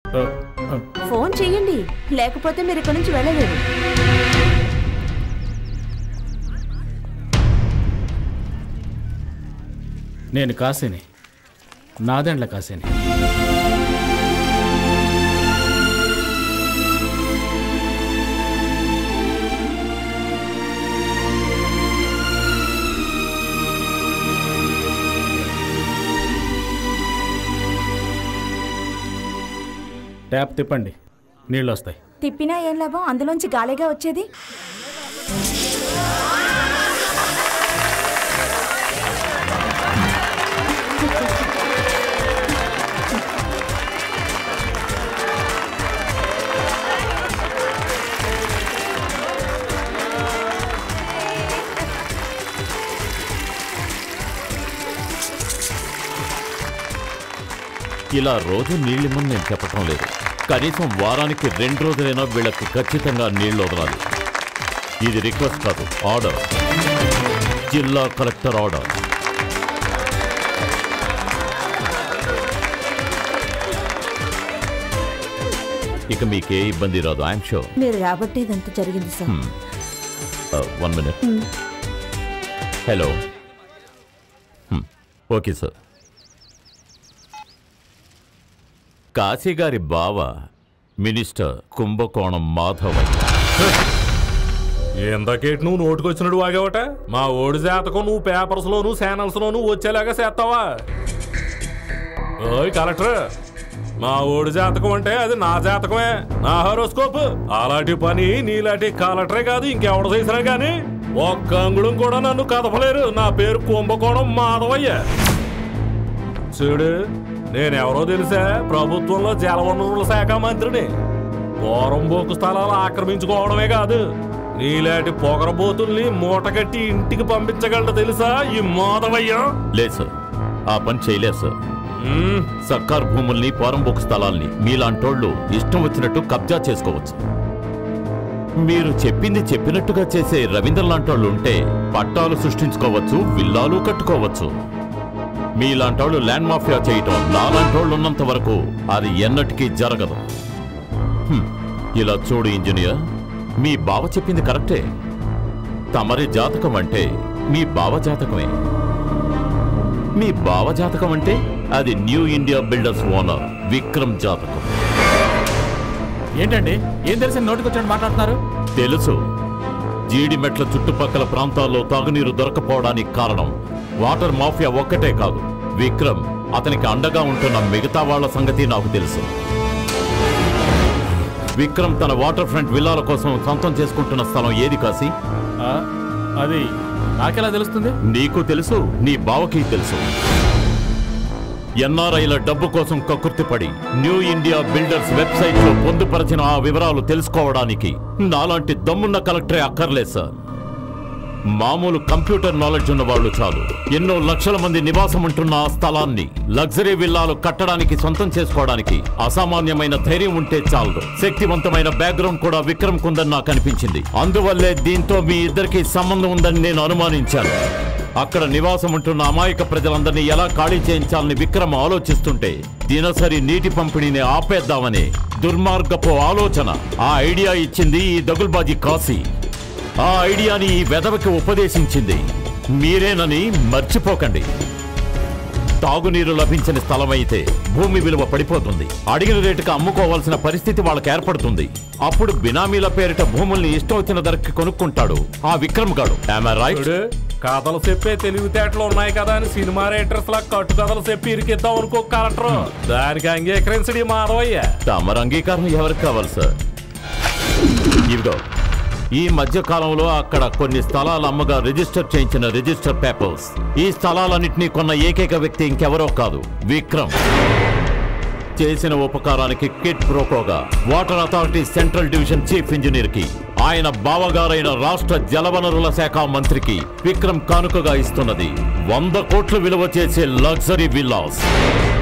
ఆ, ఆ, ఫోన్ చెయ్యండి లేకపోతే మీరు ఇక్కడి నుంచి వెళ్ళలేరు నేను కాసేని నాదెండ్ల కాసేని ట్యాప్ తిప్పండి నీళ్ళు వస్తాయి తిప్పినా ఏం లాభం అందులోంచి గాలిగా వచ్చేది ఇలా రోజు నీళ్ళిమ్మని నేను చెప్పటం లేదు కనీసం వారానికి రెండు రోజులైనా వీళ్ళకి ఖచ్చితంగా నీళ్లు వదలాలి ఇది రిక్వెస్ట్ కాదు ఆర్డర్ జిల్లా కలెక్టర్ ఆర్డర్ ఇక మీకే ఇబ్బంది రాదు ఐఎమ్ షూర్ మీరు రాబట్టి ఇదంతా జరిగింది sir one minute hello okay sir Kashi గారి బావ మినిస్టర్ కుంభకోణం మాధవయ్య ఎంతకేటి నువ్వు నోటుకొచ్చినట్టు వాగావట మా ఓడి జాతకం నువ్వు పేపర్స్ లోను ఛానల్స్ లోను వచ్చేలాగా చేస్తావా ఓయ్ కలెక్టర్ మా ఓడి జాతకం అంటే అది నా జాతకమే నా హోరోస్కోప్ అలాంటి పని నీలాంటి కలెక్టరే కాదు ఇంకెవడ చేసినా గాని ఒక్క అంగుళం కూడా నన్ను కదపలేరు నా పేరు కుంభకోణం మాధవయ్య చూడు నేనెవరో తెలుసా ప్రభుత్వంలో జలవనరుల శాఖ మంత్రిని పోరంబోకు స్థలాలు ఆక్రమించుకోవడమే కాదు నీలాంటి పొగరబోతుల్ని మూటగట్టి ఇంటికి పంపించగలడు తెలుసా ఈ మాధవయ్య లేదు సార్ ఆ పని చేయలేదు సార్ మ్మ్. సర్కార్ భూముల్ని పోరంబోకు స్థలాల్ని మీలాంటోళ్ళు ఇష్టం వచ్చినట్టు కబ్జా చేసుకోవచ్చు మీరు చెప్పింది చెప్పినట్టుగా చేసే రవీంద్ర లాంటోళ్ళు ఉంటే పట్టాలు సృష్టించుకోవచ్చు విల్లాలు కట్టుకోవచ్చు మీలాంటోళ్ళు ల్యాండ్ మాఫియా చేయటం నాలాంటోళ్ళు ఉన్నంత వరకు అది ఎన్నటికీ జరగదు హ్మ్, ఇలా చూడు ఇంజనీర్ మీ బావ చెప్పింది కరెక్టే తమరి జాతకం అంటే మీ బావ జాతకమే మీ బావ జాతకం అంటే అది new India builders owner Vikram జాతకం ఏంటండి ఏం తెలిసి నోటికొచ్చాడు మాట్లాడుతున్నారు తెలుసు జీడిమెట్ల చుట్టుపక్కల ప్రాంతాల్లో తాగునీరు దొరకపోవడానికి కారణం వాటర్ మాఫియా ఒక్కటే కాదు విక్రమ్ అతనికి అండగా ఉంటున్న మిగతా వాళ్ళ సంగతి నాకు తెలుసు విక్రమ్ తన వాటర్ ఫ్రంట్ విల్లాల కోసం సొంతం చేసుకుంటున్న స్థలం ఏది కాసి ఆ, అది నాకెలా తెలుస్తుంది నీకు తెలుసు నీ బావకి తెలుసు ఎన్ఆర్ఐల డబ్బు కోసం కక్కుర్తిపడి న్యూ ఇండియా బిల్డర్స్ వెబ్సైట్ లో పొందుపరిచిన ఆ వివరాలు తెలుసుకోవడానికి నాలాంటి దమ్మున్న కలెక్టరే అక్కర్లేదు సార్ మామూలు కంప్యూటర్ నాలెడ్జ్ ఉన్న వాళ్ళు చాలు ఎన్నో లక్షల మంది నివాసం ఉంటున్న ఆ స్థలాన్ని లగ్జరీ విల్లాలు కట్టడానికి సొంతం చేసుకోవడానికి అసామాన్యమైన ధైర్యం ఉంటే చాలదు శక్తివంతమైన బ్యాక్గ్రౌండ్ కూడా విక్రమ్ కుందని నాకు అనిపించింది అందువల్లే దీంతో మీ ఇద్దరికి సంబంధం ఉందని నేను అనుమానించాను అక్కడ నివాసం ఉంటున్న అమాయక ప్రజలందరినీ ఎలా ఖాళీ చేయించాలని విక్రమ్ ఆలోచిస్తుంటే దినసరి నీటి పంపిణీని ఆపేద్దామని దుర్మార్గపు ఆలోచన ఆ ఐడియా ఇచ్చింది ఈ దగుల్బాజీ కాశీ ఆ ఐడియాని ఈ వెధవకి ఉపదేశించింది మీరేనని మర్చిపోకండి తాగునీరు లభించని స్థలమైతే భూమి విలువ పడిపోతుంది అడిగిన రేటుకి అమ్ముకోవాల్సిన పరిస్థితి వాళ్ళకి ఏర్పడుతుంది అప్పుడు బినామీల పేరిట భూముల్ని ఇష్టం వచ్చిన ధరకి కొనుక్కుంటాడు ఆ విక్రమ్ గాడు Am I right? చూడు కథలు చెప్పే తెలివితేటలు ఉన్నాయి కదా అని సినిమా రైటర్స్ లా కట్టు కథలు చెప్పి ఇరికిద్దాం అనుకో కలెక్టర్ దానికి అంగీకరించడి మాధవయ్య తమరు అంగీకారం ఎవరికి కావాలి సార్ ఇదిగో ఈ మధ్య కాలంలో అక్కడ కొన్ని స్థలాల అమ్మగా రిజిస్టర్ చేయించిన రిజిస్టర్ పేపర్స్ ఈ స్థలాలన్నింటినీ కొన్న ఏకైక వ్యక్తి ఇంకెవరో కాదు విక్రమ్ చేసిన ఉపకారానికి కిట్ ప్రోకోగా water authority central division chief engineer కి ఆయన బావగారైన రాష్ట్ర జలవనరుల శాఖ మంత్రికి విక్రమ్ కానుకగా ఇస్తున్నది వంద కోట్లు విలువ చేసే లగ్జరీ విల్లాస్